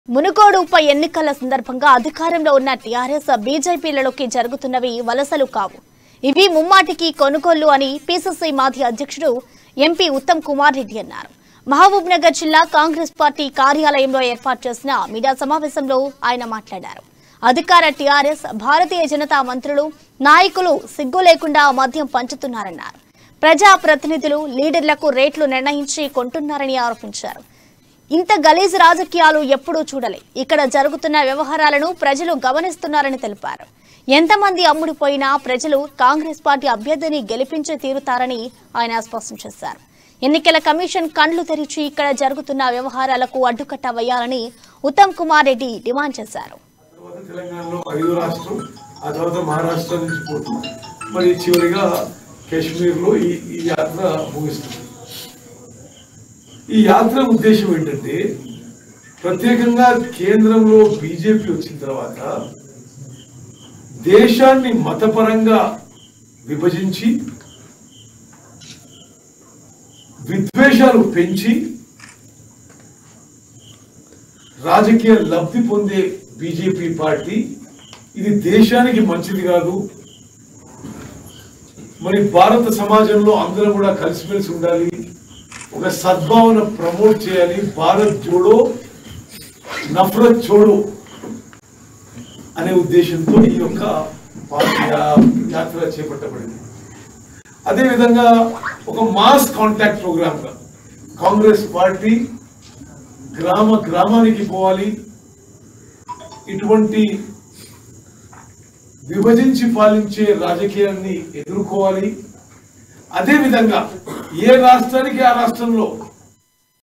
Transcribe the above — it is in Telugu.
మునుగోడు ఉప ఎన్నికల సందర్భంగా అధికారంలో ఉన్న టీఆర్ఎస్ బీజేపీలలోకి జరుగుతున్నవి వలసలు కావు ఇవి ముమ్మాటికి కొనుగోళ్లు అని పీసీసీ మాజీ అధ్యక్షుడు ఎంపీ ఉత్తమ్ కుమార్ రెడ్డి అన్నారు మహబూబ్ నగర్ జిల్లా కాంగ్రెస్ పార్టీ కార్యాలయంలో ఏర్పాటు చేసిన మీడియా సమావేశంలో ఆయన మాట్లాడారు అధికార టీఆర్ఎస్ భారతీయ జనతా మంత్రులు నాయకులు సిగ్గు లేకుండా మద్యం పంచుతున్నారన్నారు ప్రజా ప్రతినిధులు లీడర్లకు రేట్లు నిర్ణయించి కొంటున్నారని ఆరోపించారు ఇంత గలీజ్ రాజకీయాలు ఎప్పుడూ చూడలే ఇక్కడ జరుగుతున్న వ్యవహారాలను ప్రజలు గమనిస్తున్నారని తెలిపారు ఎంతమంది అమ్ముడుపోయినా ప్రజలు కాంగ్రెస్ పార్టీ అభ్యర్థిని గెలిపించి తీరుతారని ఆయన స్పష్టం చేశారు ఎన్నికల కమిషన్ కండ్లు తెరిచి ఇక్కడ జరుగుతున్న వ్యవహారాలకు అడ్డుకట్ట వేయాలని ఉత్తమ్ కుమార్ రెడ్డి డిమాండ్ చేశారు తర్వాత తెలంగాణలో ఐదో రాష్ట్రం ఆ తర్వాత మహారాష్ట్ర నుంచి పోతుంది మరి చివరిగా కాశ్మీర్లో ఈ ఈ యాత్ర ముగిస్తుంది ఈ యాత్ర ఉద్దేశం ఏంటంటే ప్రత్యేకంగా కేంద్రంలో బీజేపీ వచ్చిన తర్వాత దేశాన్ని మతపరంగా విభజించి విద్వేషాలు పెంచి రాజకీయ లబ్ధి పొందే బీజేపీ పార్టీ ఇది దేశానికి మంచిది కాదు మరి భారత సమాజంలో అందరం కూడా కలిసిమెలిసి ఉండాలి ఒక సద్భావన ప్రమోట్ చేయాలి భారత్ జోడో నఫరత్ చోడో అనే ఉద్దేశంతో ఈ యొక్క పార్టీ యా- యాత్ర చేపట్టబడింది అదేవిధంగా ఒక మాస్ కాంటాక్ట్ ప్రోగ్రామ్ గా కాంగ్రెస్ పార్టీ గ్రామ గ్రామానికి పోవాలి ఇటువంటి విభజించి పాలించే రాజకీయాన్ని ఎదుర్కోవాలి అదే విధంగా ఏ రాష్ట్రానికి ఆ రాష్ట్రంలో